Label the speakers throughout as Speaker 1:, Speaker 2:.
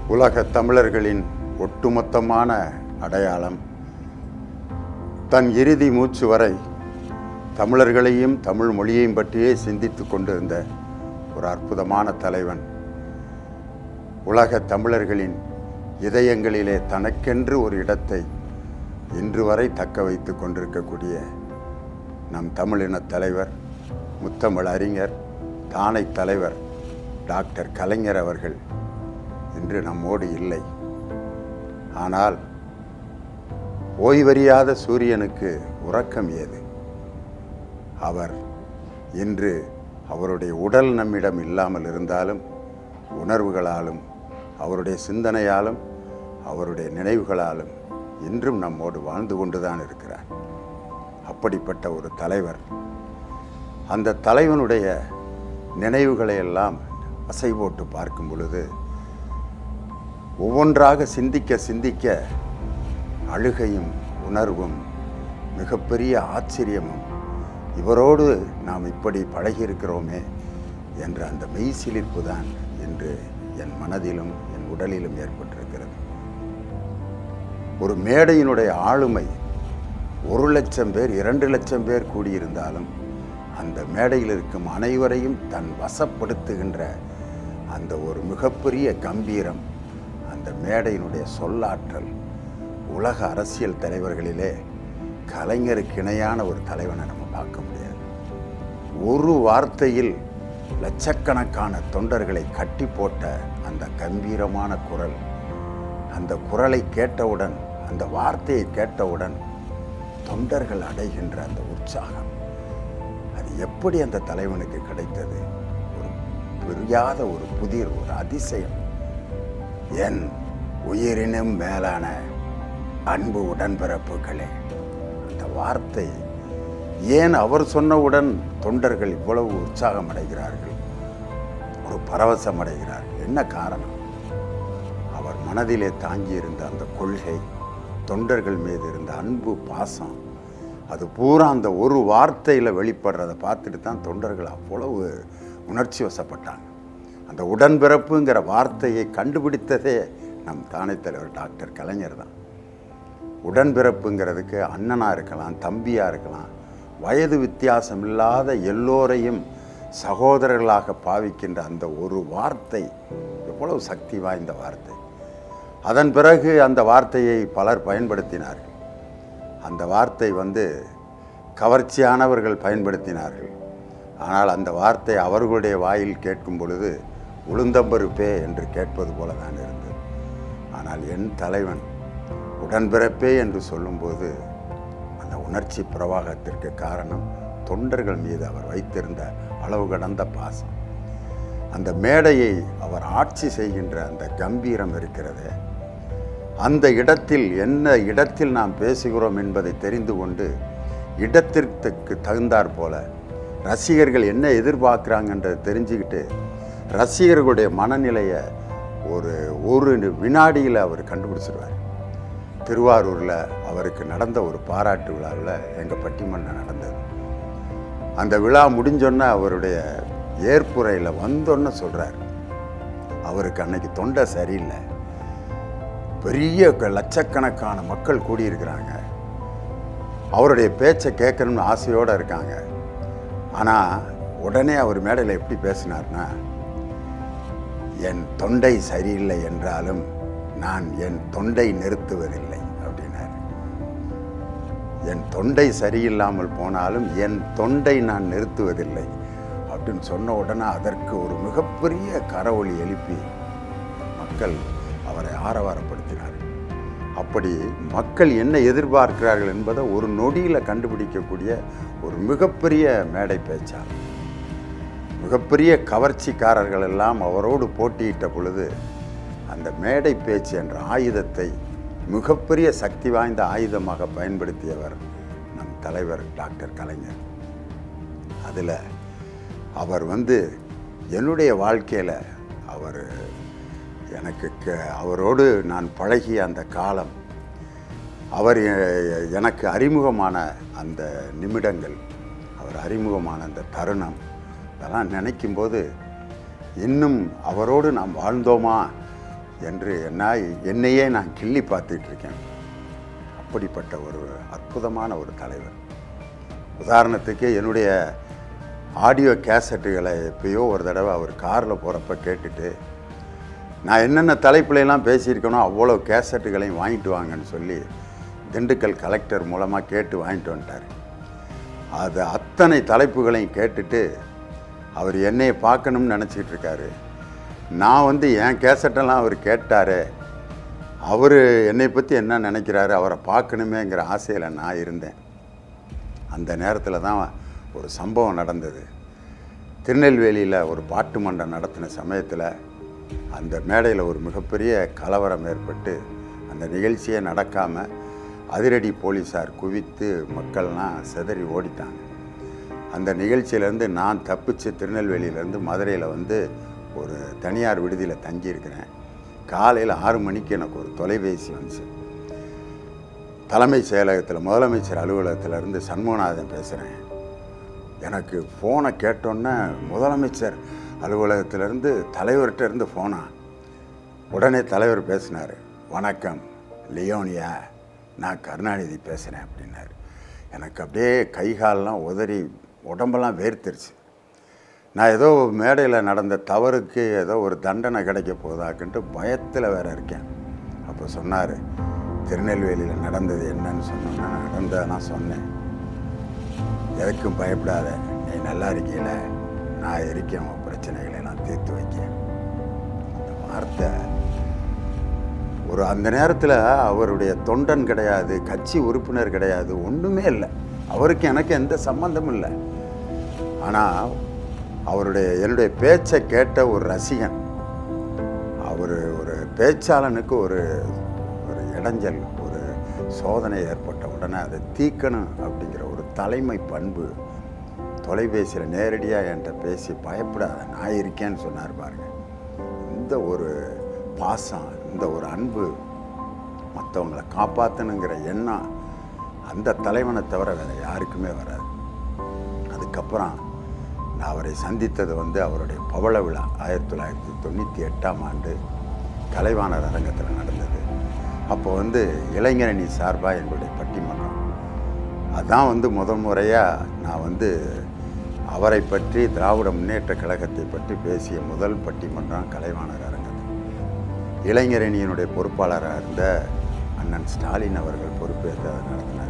Speaker 1: உலக தமிழர்களின் ஒட்டுமொத்தமான அடையாளம் தன் இறுதி மூச்சு வரை தமிழர்களையும் தமிழ் மொழியையும் பற்றியே சிந்தித்து கொண்டிருந்த ஒரு அற்புதமான தலைவன் உலக தமிழர்களின் இதயங்களிலே தனக்கென்று ஒரு இடத்தை இன்று வரை தக்க வைத்து கொண்டிருக்கக்கூடிய நம் தமிழினத் தலைவர் முத்தமிழ் அறிஞர் தானை தலைவர் டாக்டர் கலைஞர் அவர்கள் இன்று நம்மோடு இல்லை ஆனால் ஓய்வறியாத சூரியனுக்கு உறக்கம் ஏது அவர் இன்று அவருடைய உடல் நம்மிடம் இல்லாமல் இருந்தாலும் உணர்வுகளாலும் அவருடைய சிந்தனையாலும் அவருடைய நினைவுகளாலும் இன்றும் நம்மோடு வாழ்ந்து கொண்டுதான் இருக்கிறார் அப்படிப்பட்ட ஒரு தலைவர் அந்த தலைவனுடைய நினைவுகளை எல்லாம் அசை போட்டு பார்க்கும் பொழுது ஒவ்வொன்றாக சிந்திக்க சிந்திக்க அழுகையும் உணர்வும் மிகப்பெரிய ஆச்சரியமும் இவரோடு நாம் இப்படி பழகியிருக்கிறோமே என்ற அந்த மெய்சிலிர்ப்பு தான் இன்று என் மனதிலும் என் உடலிலும் ஏற்பட்டிருக்கிறது ஒரு மேடையினுடைய ஆளுமை ஒரு லட்சம் பேர் இரண்டு லட்சம் பேர் கூடியிருந்தாலும் அந்த மேடையில் இருக்கும் அனைவரையும் தன் வசப்படுத்துகின்ற அந்த ஒரு மிகப்பெரிய கம்பீரம் அந்த மேடையினுடைய சொல்லாற்றல் உலக அரசியல் தலைவர்களிலே கலைஞருக்கு இணையான ஒரு தலைவனை நம்ம பார்க்க முடியாது ஒரு வார்த்தையில் லட்சக்கணக்கான தொண்டர்களை கட்டி போட்ட அந்த கம்பீரமான குரல் அந்த குரலை கேட்டவுடன் அந்த வார்த்தையை கேட்டவுடன் தொண்டர்கள் அடைகின்ற அந்த உற்சாகம் அது எப்படி அந்த தலைவனுக்கு கிடைத்தது ஒரு புரியாத ஒரு புதிர் ஒரு அதிசயம் என் உயிரினும் மேலான அன்பு உடன்பிறப்புகளே அந்த வார்த்தை ஏன் அவர் சொன்னவுடன் தொண்டர்கள் இவ்வளவு உற்சாகம் அடைகிறார்கள் ஒரு பரவசம் அடைகிறார்கள் என்ன காரணம் அவர் மனதிலே தாங்கியிருந்த அந்த கொள்கை தொண்டர்கள் மீது இருந்த அன்பு பாசம் அது பூரா அந்த ஒரு வார்த்தையில் வெளிப்படுறதை பார்த்துட்டு தான் தொண்டர்கள் அவ்வளவு உணர்ச்சி வசப்பட்டாங்க அந்த உடன்பிறப்புங்கிற வார்த்தையை கண்டுபிடித்ததே நம் தானே தலைவர் டாக்டர் கலைஞர் தான் உடன்பிறப்புங்கிறதுக்கு அண்ணனாக இருக்கலாம் தம்பியாக இருக்கலாம் வயது வித்தியாசம் இல்லாத எல்லோரையும் சகோதரர்களாக பாவிக்கின்ற அந்த ஒரு வார்த்தை எவ்வளவு சக்தி வாய்ந்த வார்த்தை அதன் பிறகு அந்த வார்த்தையை பலர் பயன்படுத்தினார்கள் அந்த வார்த்தை வந்து கவர்ச்சியானவர்கள் பயன்படுத்தினார்கள் ஆனால் அந்த வார்த்தை அவர்களுடைய வாயில் கேட்கும் பொழுது உளுந்தம்பருப்பே என்று கேட்பது போல தான் இருந்தது ஆனால் என் தலைவன் உடன்பிறப்பே என்று சொல்லும்போது அந்த உணர்ச்சி பிரவாகத்திற்கு காரணம் தொண்டர்கள் மீது அவர் வைத்திருந்த அளவு கடந்த பாசம் அந்த மேடையை அவர் ஆட்சி செய்கின்ற அந்த கம்பீரம் இருக்கிறது அந்த இடத்தில் என்ன இடத்தில் நாம் பேசுகிறோம் என்பதை தெரிந்து கொண்டு இடத்திற்கு தகுந்தாற் போல ரசிகர்கள் என்ன எதிர்பார்க்குறாங்கன்றதை தெரிஞ்சுக்கிட்டு ரசிகர்களுடைய மனநிலையை ஒரு ஒரு வினாடியில் அவர் கண்டுபிடிச்சிருவார் திருவாரூரில் அவருக்கு நடந்த ஒரு பாராட்டு விழாவில் எங்கள் பட்டிமன்றம் நடந்தது அந்த விழா முடிஞ்சோன்னே அவருடைய ஏற்புரையில் வந்தோன்னு சொல்கிறார் அவருக்கு அன்னைக்கு தொண்டை சரியில்லை பெரிய க- லட்சக்கணக்கான மக்கள் கூடியிருக்கிறாங்க அவருடைய பேச்சை கேட்கணும்னு ஆசையோடு இருக்காங்க ஆனால் உடனே அவர் மேடையில் எப்படி பேசினார்னா என் தொண்டை சரியில்லை என்றாலும் நான் என் தொண்டை நிறுத்துவதில்லை அப்படின்னார் என் தொண்டை சரியில்லாமல் போனாலும் என் தொண்டை நான் நிறுத்துவதில்லை அப்படின்னு சொன்ன உடனே அதற்கு ஒரு மிகப்பெரிய கரவொலி எழுப்பி மக்கள் அவரை ஆரவாரப்படுத்தினார் அப்படி மக்கள் என்ன எதிர்பார்க்கிறார்கள் என்பதை ஒரு நொடியில் கண்டுபிடிக்கக்கூடிய ஒரு மிகப்பெரிய மேடை பேச்சாளர் மிகப்பெரிய கவர்ச்சிக்காரர்கள் எல்லாம் அவரோடு போட்டியிட்ட பொழுது அந்த மேடை பேச்சு என்ற ஆயுதத்தை மிகப்பெரிய சக்தி வாய்ந்த ஆயுதமாக பயன்படுத்தியவர் நம் தலைவர் டாக்டர் கலைஞர் அதில் அவர் வந்து என்னுடைய வாழ்க்கையில் அவர் எனக்கு க- அவரோடு நான் பழகிய அந்த காலம் அவர் எ- எனக்கு அறிமுகமான அந்த நிமிடங்கள் அவர் அறிமுகமான அந்த தருணம் அதெல்லாம் நினைக்கும்போது இன்னும் அவரோடு நாம் வாழ்ந்தோமா என்று என்ன என்னையே நான் கிள்ளி பார்த்துட்டு இருக்கேன் அப்படிப்பட்ட ஒரு அற்புதமான ஒரு தலைவர் உதாரணத்துக்கு என்னுடைய ஆடியோ கேசட்டுகளை எப்பயோ ஒரு தடவை அவர் காரில் போகிறப்ப கேட்டுட்டு நான் என்னென்ன தலைப்புலையெல்லாம் பேசியிருக்கனோ அவ்வளோ கேசட்டுகளையும் வாங்கிட்டு வாங்கன்னு சொல்லி திண்டுக்கல் கலெக்டர் மூலமாக கேட்டு வாங்கிட்டு வந்துட்டார் அது அத்தனை தலைப்புகளையும் கேட்டுட்டு அவர் என்னையை பார்க்கணும்னு நினச்சிக்கிட்டு இருக்காரு நான் வந்து என் கேசட்டெல்லாம் அவர் கேட்டார் அவர் என்னை பற்றி என்ன நினைக்கிறாரு அவரை பார்க்கணுமேங்கிற ஆசையில் நான் இருந்தேன் அந்த நேரத்தில் தான் ஒரு சம்பவம் நடந்தது திருநெல்வேலியில் ஒரு பாட்டு மன்றம் நடத்தின சமயத்தில் அந்த மேடையில் ஒரு மிகப்பெரிய கலவரம் ஏற்பட்டு அந்த நிகழ்ச்சியே நடக்காமல் அதிரடி போலீஸார் குவித்து மக்கள்லாம் சிதறி ஓடிட்டாங்க அந்த நிகழ்ச்சியிலேருந்து நான் தப்பிச்சு திருநெல்வேலியிலேருந்து மதுரையில் வந்து ஒரு தனியார் விடுதியில் தங்கியிருக்கிறேன் காலையில் ஆறு மணிக்கு எனக்கு ஒரு தொலைபேசி வந்துச்சு தலைமைச் செயலகத்தில் முதலமைச்சர் அலுவலகத்துல இருந்து சண்முகநாதன் பேசுகிறேன் எனக்கு ஃபோனை கேட்டோன்னே முதலமைச்சர் அலுவலகத்திலேருந்து தலைவர்கிட்ட இருந்து ஃபோனா உடனே தலைவர் பேசினார் வணக்கம் லியோனியா நான் கருணாநிதி பேசுகிறேன் அப்படின்னாரு எனக்கு அப்படியே கை கால்லாம் உதறி உடம்பெல்லாம் வேர்த்துருச்சு நான் ஏதோ மேடையில் நடந்த தவறுக்கு ஏதோ ஒரு தண்டனை கிடைக்க போதாக்குன்ட்டு பயத்தில் வேற இருக்கேன் அப்போ சொன்னார் திருநெல்வேலியில் நடந்தது என்னன்னு சொன்னோன்னா நடந்ததெல்லாம் சொன்னேன் எதுக்கும் பயப்படாத நீ நல்லா இருக்கீல நான் இருக்கேன் உன் பிரச்சனைகளை நான் தீர்த்து வைக்க இந்த வார்த்தை ஒரு அந்த நேரத்தில் அவருடைய தொண்டன் கிடையாது கட்சி உறுப்பினர் கிடையாது ஒன்றுமே இல்லை அவருக்கு எனக்கு எந்த சம்பந்தமும் இல்லை ஆனால் அவருடைய என்னுடைய பேச்சை கேட்ட ஒரு ரசிகன் அவர் ஒரு பேச்சாளனுக்கு ஒரு ஒரு இடைஞ்சல் ஒரு சோதனை ஏற்பட்ட உடனே அதை தீக்கணும் அப்படிங்கிற ஒரு தலைமை பண்பு தொலைபேசியில் நேரடியாக என்கிட்ட பேசி பயப்படாத நான் இருக்கேன்னு சொன்னார் பாருங்க இந்த ஒரு பாசம் இந்த ஒரு அன்பு மற்றவங்களை காப்பாற்றணுங்கிற எண்ணம் அந்த தலைவனை தவிர வேறு யாருக்குமே வராது அதுக்கப்புறம் நான் அவரை சந்தித்தது வந்து அவருடைய பவள விழா ஆயிரத்தி தொள்ளாயிரத்தி தொண்ணூற்றி எட்டாம் ஆண்டு கலைவாணர் அரங்கத்தில் நடந்தது அப்போ வந்து இளைஞரணி சார்பாக எங்களுடைய பட்டிமன்றம் அதான் வந்து முதல் முறையாக நான் வந்து அவரை பற்றி திராவிட முன்னேற்ற கழகத்தை பற்றி பேசிய முதல் பட்டிமன்றம் கலைவாணர் அரங்கத்தில் இளைஞரணியினுடைய பொறுப்பாளராக இருந்த அண்ணன் ஸ்டாலின் அவர்கள் பொறுப்பேற்று அதை நடத்தினார்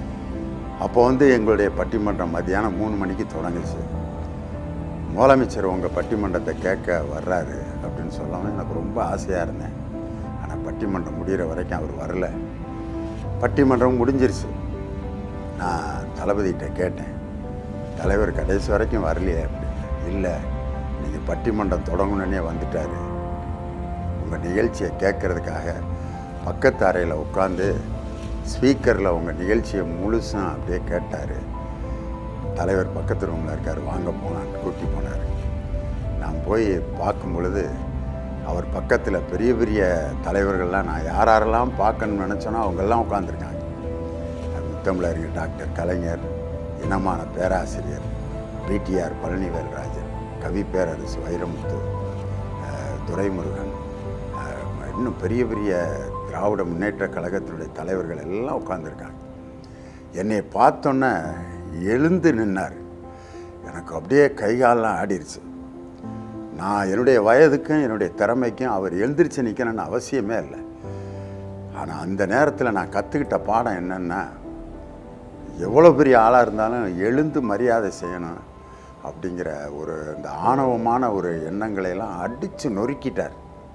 Speaker 1: அப்போ வந்து எங்களுடைய பட்டிமன்றம் மத்தியானம் மூணு மணிக்கு தொடங்குச்சு முதலமைச்சர் உங்கள் பட்டிமன்றத்தை கேட்க வர்றாரு அப்படின்னு சொல்லாமல் எனக்கு ரொம்ப ஆசையாக இருந்தேன் ஆனால் பட்டிமன்றம் முடிகிற வரைக்கும் அவர் வரல பட்டிமன்றம் முடிஞ்சிருச்சு நான் தளபதிகிட்ட கேட்டேன் தலைவர் கடைசி வரைக்கும் வரலையே அப்படின்னு இல்லை நீங்கள் பட்டிமன்றம் தொடங்கணுன்னே வந்துட்டார் உங்கள் நிகழ்ச்சியை கேட்குறதுக்காக பக்கத்து அறையில் உட்காந்து ஸ்பீக்கரில் உங்கள் நிகழ்ச்சியை முழுசும் அப்படியே கேட்டார் தலைவர் பக்கத்து ரூமில் இருக்கார் வாங்க போனான்னு கூட்டி போனார் நான் போய் பார்க்கும் பொழுது அவர் பக்கத்தில் பெரிய பெரிய தலைவர்கள்லாம் நான் யார் யாரெல்லாம் பார்க்கணும்னு நினச்சோனோ அவங்கெல்லாம் உட்காந்துருக்காங்க முத்தமிழறிஞர் டாக்டர் கலைஞர் இனமான பேராசிரியர் பிடிஆர் பழனிவேல்ராஜன் கவி பேரரசு வைரமுத்து அஹ், துரைமுருகன் அஹ், இன்னும் பெரிய பெரிய திராவிட முன்னேற்ற கழகத்தினுடைய தலைவர்கள் எல்லாம் உட்காந்துருக்காங்க என்னை பார்த்தோன்னே எழுந்து நின்னார் எனக்கு அப்படியே கை காலெல்லாம் ஆடிருச்சு நான் என்னுடைய வயதுக்கும் என்னுடைய திறமைக்கும் அவர் எழுந்திரிச்சு நிற்கணும்னு அவசியமே இல்லை ஆனால் அந்த நேரத்தில் நான் கற்றுக்கிட்ட பாடம் என்னென்னா எவ்வளோ பெரிய ஆளாக இருந்தாலும் எழுந்து மரியாதை செய்யணும் அப்படிங்கிற ஒரு இந்த ஆணவமான ஒரு எண்ணங்களை எல்லாம் அடித்து நொறுக்கிட்டார்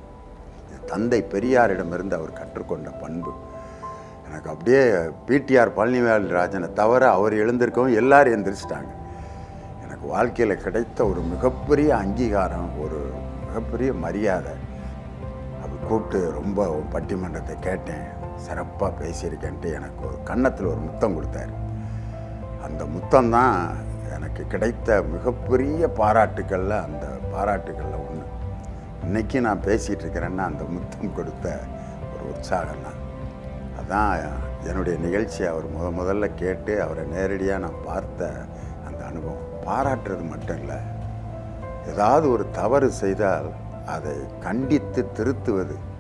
Speaker 1: இது தந்தை பெரியாரிடமிருந்து அவர் கற்றுக்கொண்ட பண்பு எனக்கு அப்படியே பிடிஆர் பழனிவேல் ராஜனை தவிர அவர் எழுந்திருக்கவும் எல்லாரும் எழுந்திரிச்சிட்டாங்க எனக்கு வாழ்க்கையில் கிடைத்த ஒரு மிகப்பெரிய அங்கீகாரம் ஒரு மிகப்பெரிய மரியாதை அப்படி கூப்பிட்டு ரொம்ப பட்டிமன்றத்தை கேட்டேன் சிறப்பாக பேசியிருக்கேன்ட்டு எனக்கு ஒரு கன்னத்தில் ஒரு முத்தம் கொடுத்தாரு அந்த முத்தம் தான் எனக்கு கிடைத்த மிகப்பெரிய பாராட்டுக்களில் அந்த பாராட்டுக்களில் ஒன்று இன்னைக்கு நான் பேசிகிட்டு இருக்கிறேன்னா அந்த முத்தம் கொடுத்த ஒரு உற்சாகம் தான் அதான் என்னுடைய நிகழ்ச்சி அவர் முத முதல்ல கேட்டு அவரை நேரடியாக நான் பார்த்த அந்த அனுபவம் பாராட்டுறது மட்டும் இல்லை ஏதாவது ஒரு தவறு செய்தால் அதை கண்டித்து திருத்துவது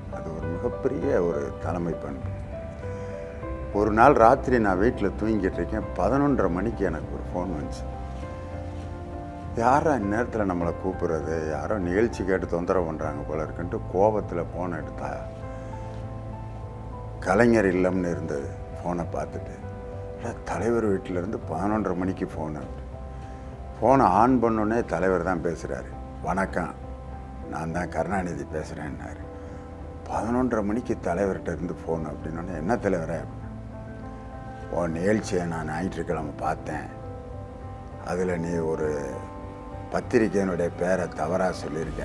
Speaker 1: மிகப்பெரிய ஒரு தலைமை பண்பு ஒரு நாள் ராத்திரி நான் வீட்டில் தூங்கிட்டு இருக்கேன் பதினொன்றரை மணிக்கு எனக்கு ஒரு ஃபோன் வந்துச்சு யாரோ இந்நேரத்தில் நம்மளை கூப்பிடுறது யாரோ நிகழ்ச்சி கேட்டு தொந்தரவு பண்ணுறாங்க போல இருக்குன்ட்டு கோபத்தில் ஃபோன் எடுத்தா கலைஞர் இல்லம்னு இருந்தது ஃபோனை பார்த்துட்டு "அட, தலைவர் வீட்டிலேருந்து பதினொன்றரை மணிக்கு ஃபோனு ஃபோனை ஆன் பண்ணோடனே தலைவர் தான் பேசுகிறாரு வணக்கம் நான் தான் கருணாநிதி பேசுகிறேன்னாரு பதினொன்றரை மணிக்கு தலைவர்கிட்ட இருந்து ஃபோன் அப்படின்னோடனே என்ன தலைவரே ஓ நிகழ்ச்சியை நான் ஞாயிற்றுக்கிழமை பார்த்தேன் அதில் நீ ஒரு பத்திரிக்கையினுடைய பேரை தவறாக சொல்லியிருக்க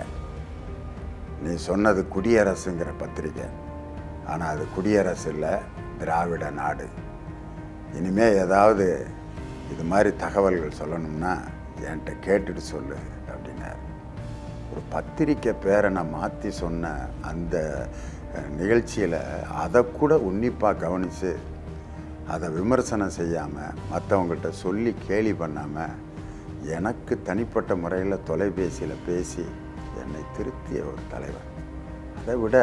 Speaker 1: நீ சொன்னது குடியரசுங்கிற பத்திரிக்கை ஆனால் அது குடியரசு இல்லை திராவிட நாடு இனிமே ஏதாவது இது மாதிரி தகவல்கள் சொல்லணும்னா என்கிட்ட கேட்டுட்டு சொல்லு அப்படின்னாரு ஒரு பத்திரிக்கை பேரை நான் மாற்றி சொன்ன அந்த நிகழ்ச்சியில் அதை கூட உன்னிப்பாக கவனித்து அதை விமர்சனம் செய்யாமல் மற்றவங்கள்ட்ட சொல்லி கேலி பண்ணாமல் எனக்கு தனிப்பட்ட முறையில் தொலைபேசியில் பேசி என்னை திருத்திய ஒரு தலைவர் அதை விட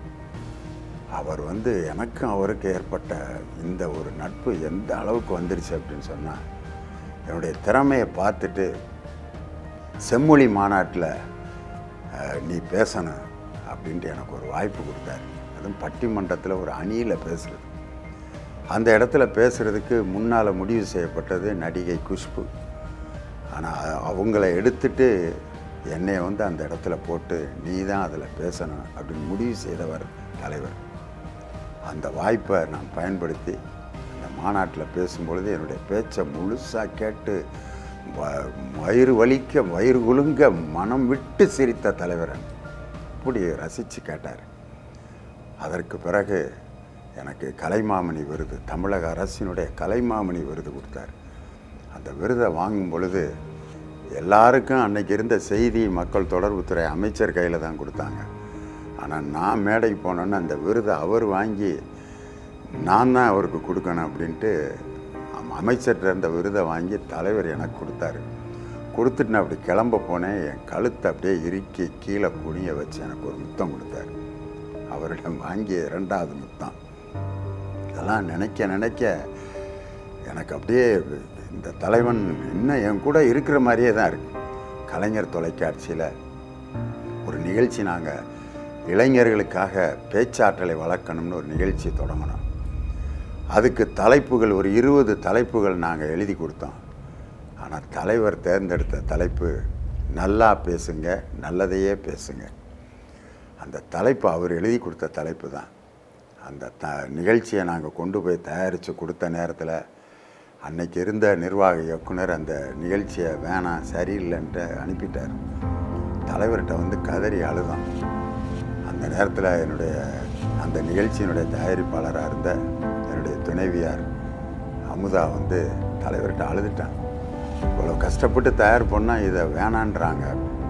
Speaker 1: அவர் வந்து எனக்கும் அவருக்கு ஏற்பட்ட இந்த ஒரு நட்பு எந்த அளவுக்கு வந்துருச்சு அப்படின்னு சொன்னால் என்னுடைய திறமையை பார்த்துட்டு செம்மொழி மாநாட்டில் அஹ், நீ பேசணும் அப்படின்ட்டு எனக்கு ஒரு வாய்ப்பு கொடுத்தாரு அதுவும் பட்டிமன்றத்தில் ஒரு அணியில் பேசுகிறது அந்த இடத்துல பேசுகிறதுக்கு முன்னால் முடிவு செய்யப்பட்டது நடிகை குஷ்பு ஆனால் அவங்கள எடுத்துட்டு என்னை வந்து அந்த இடத்துல போட்டு நீ தான் அதில் பேசணும் அப்படின்னு முடிவு செய்தவர் தலைவர் அந்த வாய்ப்பை நான் பயன்படுத்தி அந்த மாநாட்டில் பேசும்பொழுது என்னுடைய பேச்சை முழுசாக கேட்டு வ- வயிறு வலிக்க வயிறு குலுங்க மனம் விட்டு சிரித்த தலைவரன் அப்படி ரசித்து கேட்டார் அதற்கு பிறகு எனக்கு கலைமாமணி விருது தமிழக அரசினுடைய கலைமாமணி விருது கொடுத்தார் அந்த விருதை வாங்கும் பொழுது எல்லாருக்கும் அன்னைக்கு இருந்த செய்தி மக்கள் தொடர்புத்துறை அமைச்சர் கையில் தான் கொடுத்தாங்க ஆனால் நான் மேடைக்கு போனோன்னே அந்த விருதை அவர் வாங்கி நான் தான் அவருக்கு கொடுக்கணும் அப்படின்ட்டு அம்- அமைச்சர்கிட்ட இருந்த விருதை வாங்கி தலைவர் எனக்கு கொடுத்தாரு கொடுத்துட்டு நான் அப்படி கிளம்ப போனேன் என் கழுத்தை அப்படியே இறுக்கி கீழே குனிய வச்சு எனக்கு ஒரு முத்தம் கொடுத்தாரு அவரிடம் வாங்கிய இரண்டாவது முத்தம் இதெல்லாம் நினைக்க நினைக்க எனக்கு அப்படியே இந்த தலைவன் இன்னும் என் கூட இருக்கிற மாதிரியே தான் இருக்கு கலைஞர் தொலைக்காட்சியில் ஒரு நிகழ்ச்சி நாங்கள் இளைஞர்களுக்காக பேச்சாற்றலை வளர்க்கணும்னு ஒரு நிகழ்ச்சி தொடங்கினோம் அதுக்கு தலைப்புகள் ஒரு இருபது தலைப்புகள் நாங்கள் எழுதி கொடுத்தோம் ஆனால் தலைவர் தேர்ந்தெடுத்த தலைப்பு நல்லா பேசுங்க நல்லதையே பேசுங்க அந்த தலைப்பு அவர் எழுதி கொடுத்த தலைப்பு தான் அந்த த நிகழ்ச்சியை நாங்கள் கொண்டு போய் தயாரித்து கொடுத்த நேரத்தில் அன்னைக்கு இருந்த நிர்வாக இயக்குனர் அந்த நிகழ்ச்சியை வேணாம் சரியில்லைன்ட்டு அனுப்பிட்டார் தலைவர்கிட்ட வந்து கதறி அழுதான் அந்த நேரத்தில் என்னுடைய அந்த நிகழ்ச்சியினுடைய தயாரிப்பாளராக இருந்த என்னுடைய துணைவியார் அமுதா வந்து தலைவர்கிட்ட அழுதுட்டான் இவ்வளோ கஷ்டப்பட்டு தயார் பண்ணால் இதை வேணான்றாங்க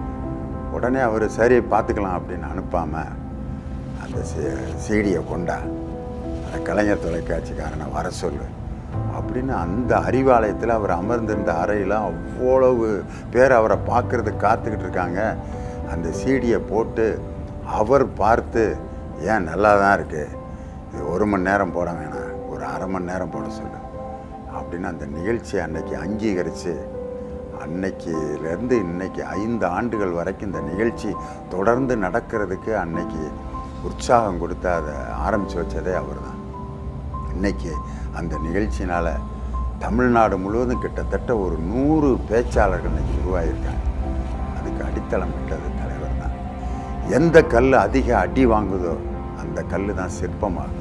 Speaker 1: உடனே அவர் சரி பார்த்துக்கலாம் அப்படின்னு அனுப்பாமல் அந்த சீடியை கொண்டா அந்த கலைஞர் தொலைக்காட்சிக்காரனை வர சொல்லு அப்படின்னு அந்த அறிவாலயத்தில் அவர் அமர்ந்திருந்த அறையில் அவ்வளவு பேர் அவரை பார்க்கறதுக்கு காத்துக்கிட்டு இருக்காங்க அந்த சீடியை போட்டு அவர் பார்த்து ஏன் நல்லா தான் இருக்குது இது ஒரு மணி நேரம் போட வேணாம் ஒரு அரை மணி நேரம் போட சொல்லு அப்படின்னு அந்த நிகழ்ச்சியை அன்னைக்கு அங்கீகரித்து அன்னைக்கிலேருந்து இன்னைக்கு ஐந்து ஆண்டுகள் வரைக்கும் இந்த நிகழ்ச்சி தொடர்ந்து நடக்கிறதுக்கு அன்னைக்கு உற்சாகம் கொடுத்து அதை ஆரம்பித்து வச்சதே அவர் தான் இன்னைக்கு அந்த நிகழ்ச்சினால் தமிழ்நாடு முழுவதும் கிட்டத்தட்ட ஒரு நூறு பேச்சாளர்கள் இன்னைக்கு உருவாகியிருக்காங்க அதுக்கு அடித்தளம் விட்டது தலைவர் தான் எந்த கல் அதிக அடி வாங்குதோ அந்த கல் தான் சிற்பமாகும்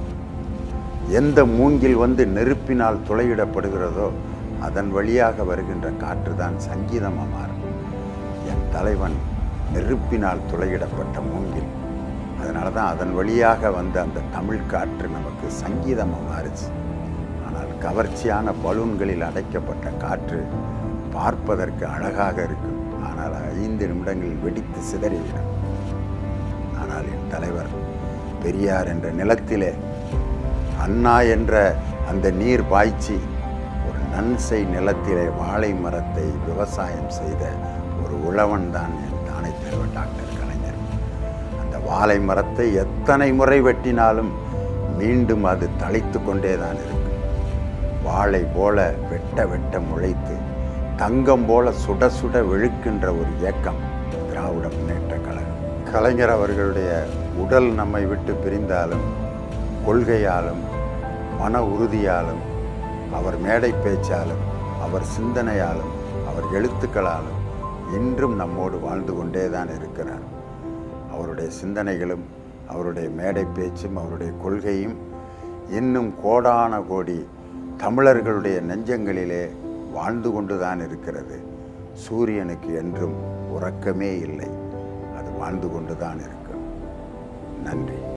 Speaker 1: எந்த மூங்கில் வந்து நெருப்பினால் துளையிடப்படுகிறதோ அதன் வழியாக வருகின்ற காற்று தான் சங்கீதமாக மாறும் என் தலைவன் நெருப்பினால் துளையிடப்பட்ட மூங்கில் அதனால தான் அதன் வழியாக வந்த அந்த தமிழ் காற்று நமக்கு சங்கீதமாக மாறுச்சு ஆனால் கவர்ச்சியான பலூன்களில் அடைக்கப்பட்ட காற்று பார்ப்பதற்கு அழகாக இருக்கும் ஆனால் ஐந்து நிமிடங்களில் வெடித்து சிதறிவிடும் ஆனால் என் தலைவர் பெரியார் என்ற நிலத்திலே அண்ணா என்ற அந்த நீர் பாய்ச்சி ஒரு நன்சை நிலத்திலே வாழை மரத்தை விவசாயம் செய்த ஒரு உழவன் தான் என் தானை தலைவர் டாக்டர் கலைஞர் அந்த வாழை மரத்தை எத்தனை முறை வெட்டினாலும் மீண்டும் அது தழைத்து கொண்டே தான் இருக்கும் வாழை போல வெட்ட வெட்ட முளைத்து தங்கம் போல சுட சுட வெளுக்கின்ற ஒரு இயக்கம் திராவிட முன்னேற்ற கழகம் கலைஞர் அவர்களுடைய உடல் நம்மை விட்டு பிரிந்தாலும் கொள்கையாலும் மன உறுதியாலும் அவர் மேடை பேச்சாலும் அவர் சிந்தனையாலும் அவர் எழுத்துக்களாலும் இன்றும் நம்மோடு வாழ்ந்து கொண்டே தான் இருக்கிறார் அவருடைய சிந்தனைகளும் அவருடைய மேடை பேச்சும் அவருடைய கொள்கையும் இன்னும் கோடான கோடி தமிழர்களுடைய நெஞ்சங்களிலே வாழ்ந்து கொண்டுதான் இருக்கிறது சூரியனுக்கு என்றும் உறக்கமே இல்லை அது வாழ்ந்து கொண்டுதான் இருக்கும் நன்றி